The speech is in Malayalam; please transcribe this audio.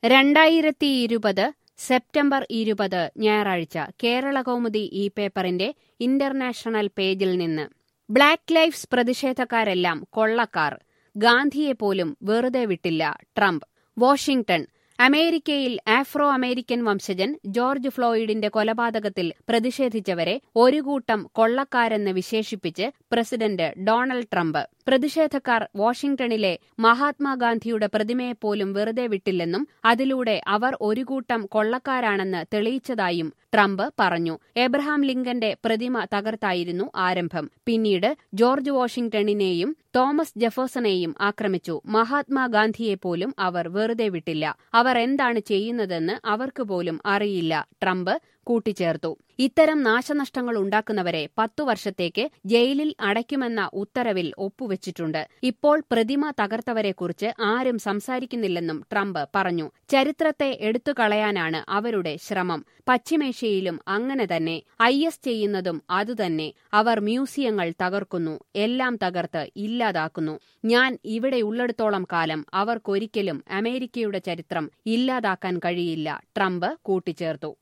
രണ്ടായിരത്തി ഇരുപത് സെപ്റ്റംബർ ഇരുപത് ഞായറാഴ്ച കേരള കൗമുദി ഈ പേപ്പറിന്റെ ഇന്റർനാഷണൽ പേജിൽ നിന്ന് ബ്ലാക്ക് ലൈഫ്സ് പ്രതിഷേധക്കാരെല്ലാം കൊള്ളക്കാർ ഗാന്ധിയെപ്പോലും വെറുതെ വിട്ടില്ല ട്രംപ് വാഷിംഗ്ടൺ അമേരിക്കയിൽ ആഫ്രോ അമേരിക്കൻ വംശജൻ ജോർജ് ഫ്ലോയിഡിന്റെ കൊലപാതകത്തിൽ പ്രതിഷേധിച്ചവരെ ഒരു കൂട്ടം കൊള്ളക്കാരെന്ന് വിശേഷിപ്പിച്ച് പ്രസിഡന്റ് ഡൊണാൾഡ് ട്രംപ് പ്രതിഷേധക്കാർ വാഷിംഗ്ടണിലെ മഹാത്മാഗാന്ധിയുടെ പ്രതിമയെപ്പോലും വെറുതെ വിട്ടില്ലെന്നും അതിലൂടെ അവർ ഒരു കൂട്ടം കൊള്ളക്കാരാണെന്ന് തെളിയിച്ചതായും ട്രംപ് പറഞ്ഞു എബ്രഹാം ലിങ്കന്റെ പ്രതിമ തകർത്തായിരുന്നു ആരംഭം പിന്നീട് ജോർജ് വാഷിംഗ്ടണിനെയും തോമസ് ജെഫേഴ്സണെയും ആക്രമിച്ചു മഹാത്മാഗാന്ധിയെപ്പോലും അവർ വെറുതെ വിട്ടില്ല അവർ എന്താണ് ചെയ്യുന്നതെന്ന് അവർക്ക് പോലും അറിയില്ല ട്രംപ് കൂട്ടിച്ചേർത്തു ഇത്തരം നാശനഷ്ടങ്ങൾ ഉണ്ടാക്കുന്നവരെ പത്തു വർഷത്തേക്ക് ജയിലിൽ അടയ്ക്കുമെന്ന ഉത്തരവിൽ ഒപ്പുവെച്ചിട്ടുണ്ട് ഇപ്പോൾ പ്രതിമ തകർത്തവരെക്കുറിച്ച് ആരും സംസാരിക്കുന്നില്ലെന്നും ട്രംപ് പറഞ്ഞു ചരിത്രത്തെ എടുത്തുകളയാനാണ് അവരുടെ ശ്രമം പശ്ചിമേഷ്യയിലും അങ്ങനെ തന്നെ ഐ എസ് ചെയ്യുന്നതും അതുതന്നെ അവർ മ്യൂസിയങ്ങൾ തകർക്കുന്നു എല്ലാം തകർത്ത് ഇല്ലാതാക്കുന്നു ഞാൻ ഇവിടെ ഉള്ളിടത്തോളം കാലം അവർക്കൊരിക്കലും അമേരിക്കയുടെ ചരിത്രം ഇല്ലാതാക്കാൻ കഴിയില്ല ട്രംപ് കൂട്ടിച്ചേർത്തു